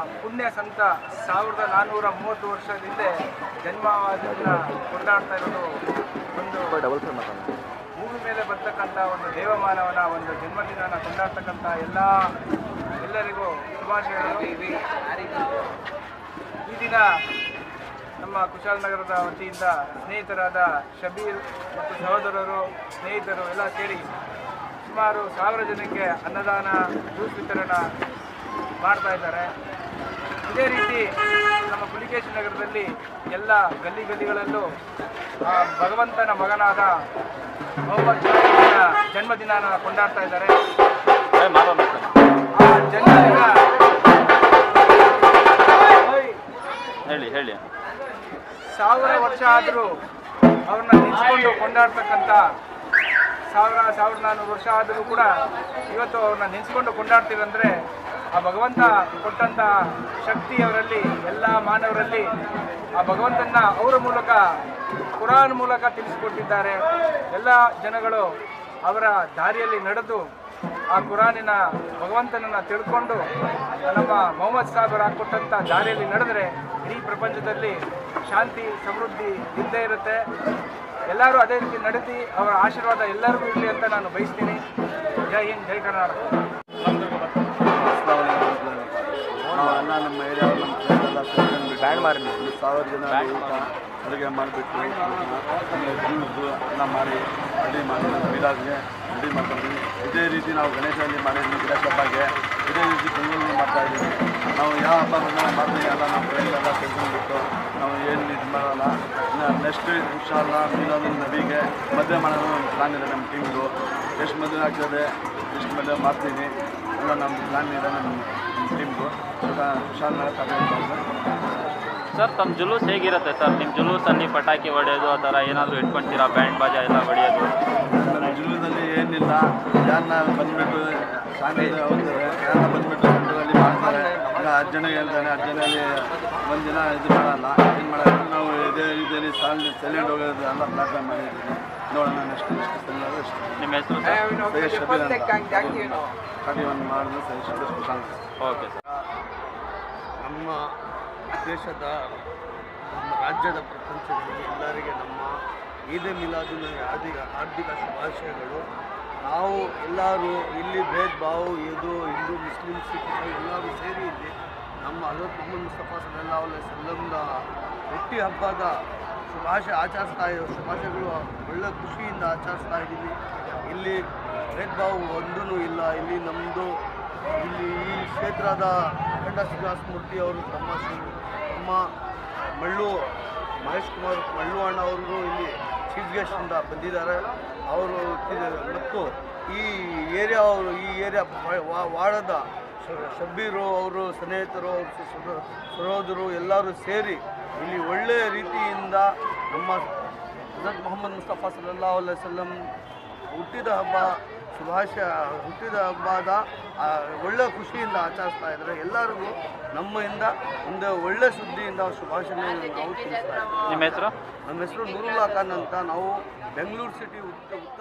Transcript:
ಪುಣ್ಯ ಸಂತ ಸಾವಿರದ ನಾನ್ನೂರ ಮೂವತ್ತು ವರ್ಷದ ಹಿಂದೆ ಜನ್ಮವಾದನ್ನ ಕೊಂಡಾಡ್ತಾ ಇರೋದು ಒಂದು ಭೂಮಿ ಮೇಲೆ ಬರ್ತಕ್ಕಂಥ ಒಂದು ದೇವಮಾನವನ ಒಂದು ಜನ್ಮದಿನನ ಕೊಂಡಾಡ್ತಕ್ಕಂಥ ಎಲ್ಲ ಎಲ್ಲರಿಗೂ ಶುಭಾಶಯಗಳು ಈ ದಿನ ನಮ್ಮ ಕುಶಾಲನಗರದ ವತಿಯಿಂದ ಸ್ನೇಹಿತರಾದ ಶಬೀರ್ ಮತ್ತು ಸಹೋದರರು ಸ್ನೇಹಿತರು ಎಲ್ಲ ಸೇರಿ ಸುಮಾರು ಸಾವಿರ ಜನಕ್ಕೆ ಅನ್ನದಾನ ಜ್ಯೂಸ್ ವಿತರಣ ಮಾಡ್ತಾ ಇದ್ದಾರೆ ಇದೇ ರೀತಿ ನಮ್ಮ ಪುಲಿಕೇಶಿ ನಗರದಲ್ಲಿ ಎಲ್ಲ ಗಲ್ಲಿ ಗಲ್ಲಿಗಳಲ್ಲೂ ಆ ಭಗವಂತನ ಮಗನಾದ ಮೊಹಮ್ಮದ್ ಶಾಹಿದ್ನ ಜನ್ಮದಿನ ಕೊಂಡಾಡ್ತಾ ಇದ್ದಾರೆ ಆ ಜನ್ಮದಿನ ಹೇಳಿ ಹೇಳಿ ಸಾವಿರ ವರ್ಷ ಆದರೂ ಅವ್ರನ್ನ ನಿಲ್ಸ್ಕೊಂಡು ಕೊಂಡಾಡ್ತಕ್ಕಂಥ ಸಾವಿರ ಸಾವಿರದ ನಾನ್ನೂರು ವರ್ಷ ಆದರೂ ಕೂಡ ಇವತ್ತು ಅವ್ರನ್ನ ನಿಲ್ಸ್ಕೊಂಡು ಕೊಂಡಾಡ್ತೀರಂದ್ರೆ ಆ ಭಗವಂತ ಕೊಟ್ಟಂಥ ಶಕ್ತಿ ಅವರಲ್ಲಿ ಎಲ್ಲ ಮಾನವರಲ್ಲಿ ಆ ಭಗವಂತನ ಅವರ ಮೂಲಕ ಕುರಾನ್ ಮೂಲಕ ತಿಳಿಸಿಕೊಟ್ಟಿದ್ದಾರೆ ಎಲ್ಲ ಜನಗಳು ಅವರ ದಾರಿಯಲ್ಲಿ ನಡೆದು ಆ ಕುರಾನಿನ ಭಗವಂತನನ್ನ ತಿಳ್ಕೊಂಡು ನಮ್ಮ ಮೊಹಮ್ಮದ್ ಸಾಹೇಬರು ಹಾಕೊಟ್ಟಂಥ ದಾರಿಯಲ್ಲಿ ನಡೆದರೆ ಇಡೀ ಪ್ರಪಂಚದಲ್ಲಿ ಶಾಂತಿ ಸಮೃದ್ಧಿ ಇದ್ದೇ ಇರುತ್ತೆ ಎಲ್ಲರೂ ಅದೇ ರೀತಿ ನಡೆದಿ ಅವರ ಆಶೀರ್ವಾದ ಎಲ್ಲರಿಗೂ ಇರಲಿ ಅಂತ ನಾನು ಬಯಸ್ತೀನಿ ಜೈ ಹಿಂದ್ ಜೈ ಕರ್ನಾಟಕ ನಾವು ಅನ್ನ ನಮ್ಮ ಏರಿಯಾ ನಮ್ಮ ಫ್ರೆಂಡೆಲ್ಲ ಸೇರ್ಕೊಂಡು ಬ್ಯಾಂಡ್ ಮಾರಿ ಸಾವಿರ ಜನ ಊಟ ಅಡುಗೆ ಮಾಡಿಬಿಟ್ಟು ಜ್ಯೂಸು ಎಲ್ಲ ಮಾಡಿ ಅಡುಗೆ ಮಾಡಿ ಬೀಡಾಗೆ ಅಡುಗೆ ಮಾಡ್ಕೊಂಡ್ವಿ ಇದೇ ರೀತಿ ನಾವು ಗಣೇಶಲ್ಲಿ ಮಾಡಿದ್ವಿ ಗಣೇಶ ಹಬ್ಬಗೆ ಇದೇ ರೀತಿ ಬೆಂಗಳೂರಲ್ಲಿ ಮಾಡ್ತಾ ಇದ್ದೀವಿ ನಾವು ಯಾವ ಹಬ್ಬ ಬಂದಾಗ ಮಾಡ್ತೀವಿ ಎಲ್ಲ ನಮ್ಮ ಫ್ರೆಂಡ್ ಎಲ್ಲ ಸೇರ್ಕೊಂಡ್ಬಿಟ್ಟು ನಾವು ಏನು ಇದು ಮಾಡಲ್ಲ ಇನ್ನು ನೆಕ್ಸ್ಟ್ ಇನ್ಶಾಲ್ಲ ಮೀನಾದ ನಬಿಗೆ ಮದುವೆ ಮಾಡೋದು ಒಂದು ಪ್ಲಾನ್ ಇದೆ ನಮ್ಮ ಟೀಮ್ದು ಎಷ್ಟು ಮದುವೆ ಆಗ್ತದೆ ಎಷ್ಟು ಮದುವೆ ಮಾಡ್ತೀನಿ ಎಲ್ಲ ನಮ್ಮ ಪ್ಲಾನ್ ಇದೆ ನಮ್ಮ ನಮ್ಮ ಟೀಮ್ದು ವಿಶಾಲ್ ಸರ್ ತಮ್ಮ ಜುಲೂಸ್ ಹೇಗಿರುತ್ತೆ ಸರ್ ನಿಮ್ಮ ಜುಲೂಸಲ್ಲಿ ಪಟಾಕಿ ಹೊಡೆಯೋದು ಆ ಥರ ಏನಾದರೂ ಇಟ್ಕೊಂತೀರಾ ಬ್ಯಾಂಡ್ ಬಾಜಾ ಎಲ್ಲ ಹೊಡೆಯೋದು ನಮ್ಮ ಜೀವನದಲ್ಲಿ ಏನಿಲ್ಲ ಯಾರನ್ನ ಬಂದ್ಬಿಟ್ಟು ಸಾಂಗೇತಿಕ ಹೋಗ್ತಾರೆ ಯಾರನ್ನ ಬಂದ್ಬಿಟ್ಟು ಸೆಂಟ್ರಲ್ಲಿ ಮಾಡ್ತಾರೆ ಈಗ ಹತ್ತು ಜನ ಹೇಳ್ತಾನೆ ಹತ್ತು ಜನಲ್ಲಿ ಒಂದು ದಿನ ಇದು ಮಾಡಲ್ಲ ಏನು ಮಾಡೋದು ನಾವು ಇದೇ ರೀತಿಯಲ್ಲಿ ಸಾಲ್ ಸೆಲೆಂಡ್ ಹೋಗೋದು ಎಲ್ಲ ಪ್ಲಾಟ್ಫಾರ್ಮ್ ಮಾಡಿದ್ದೀವಿ ನೋಡೋಣ ನೆಕ್ಸ್ಟ್ ನೆಕ್ಸ್ಟ್ ಸೆಲ್ಲೋದು ಇಷ್ಟ ನಿಮ್ಮ ಹೆಸರು ಸರ್ ಸೈಯದ್ ಶಬೀರ್ ಅಂತ ಥರ್ಟಿ ಒನ್ ಮಾಡಿದ್ರು ಸೈಯದ್ ಶಬೀರ್ ಪ್ರಶಾಂತ್ ಓಕೆ ಸರ್ ನಮ್ಮ ದೇಶದ ನಮ್ಮ ರಾಜ್ಯದ ಪ್ರಪಂಚದಲ್ಲಿ ಎಲ್ಲರಿಗೆ ನಮ್ಮ ಈದ್ ಮಿಲಾದಿನ ಹಾರ್ದಿಕ ಹಾರ್ದಿಕ ಶುಭಾಶಯಗಳು ನಾವು ಎಲ್ಲರೂ ಇಲ್ಲಿ ಭೇದ ಭಾವ ಇದು ಹಿಂದೂ ಮುಸ್ಲಿಂ ಸಿಖ್ ಎಲ್ಲರೂ ಸೇರಿ ಇಲ್ಲಿ ನಮ್ಮ ಹಜರತ್ ಮೊಹಮ್ಮದ್ ಮುಸ್ತಫಾ ಸಲ್ಲಾ ಸಲ್ಲಂದ ಹುಟ್ಟಿ ಹಬ್ಬದ ಶುಭಾಶಯ ಆಚರಿಸ್ತಾ ಇರೋ ಶುಭಾಶಯಗಳು ಒಳ್ಳೆ ಖುಷಿಯಿಂದ ಆಚರಿಸ್ತಾ ಇದ್ದೀವಿ ಇಲ್ಲಿ ಭೇದ ಭಾವ ಒಂದೂ ಇಲ್ಲ ಇಲ್ಲಿ ನಮ್ಮದು ಇಲ್ಲಿ ಈ ಕ್ಷೇತ್ರದ ಅಖಂಡ ಶ್ರೀನಿವಾಸಮೂರ್ತಿ ಅವರು ತಮ್ಮ ಶ್ರೀ- ತಮ್ಮ ಮಳ್ಳು ಮಹೇಶ್ ಕುಮಾರ್ ಮಳ್ಳು ಅಣ್ಣ ಅವರು ಇಲ್ಲಿ ಚೀಫ್ ಗೆಸ್ಟಿಂದ ಬಂದಿದ್ದಾರೆ ಅವರು ಇದು- ಮತ್ತು ಈ ಏರಿಯಾ ಅವರು ಈ ಏರಿಯಾ ವಾಡದ ಶ- ಶಬ್ಬೀರು ಅವರು ಸ್ನೇಹಿತರು ಅವರು ಸ- ಸಹೋ- ಸಹೋದರರು ಎಲ್ಲರೂ ಸೇರಿ ಇಲ್ಲಿ ಒಳ್ಳೆಯ ರೀತಿಯಿಂದ ನಮ್ಮ ಹಜರತ್ ಮೊಹಮ್ಮದ್ ಮುಸ್ತಫಾ ಸಲ್ಲಾ ವಸಲ್ಲಂ ಹುಟ್ಟಿದ ಹಬ್ಬ ಶುಭಾಶಯ ಹುಟ್ಟಿದ ಹಬ್ಬದ ಆ, ಒಳ್ಳೆ ಖುಷಿಯಿಂದ ಆಚರಿಸ್ತಾ ಇದ್ದಾರೆ ಎಲ್ಲರಿಗೂ ನಮ್ಮಿಂದ ಒಂದು ಒಳ್ಳೆ ಸುದ್ದಿಯಿಂದ ಶುಭಾಶಯ ನಾವು ತಿಳಿಸ್ತಾ ಇದ್ದೀವಿ ನಿಮ್ಮ ಹೆಸರು ನಮ್ಮ ಹೆಸರು ನೂರುಲ್ಲಾ ಖಾನ್ ಅಂತ ನಾವು ಬೆಂಗಳೂರು ಸಿಟಿ ಉತ್ತ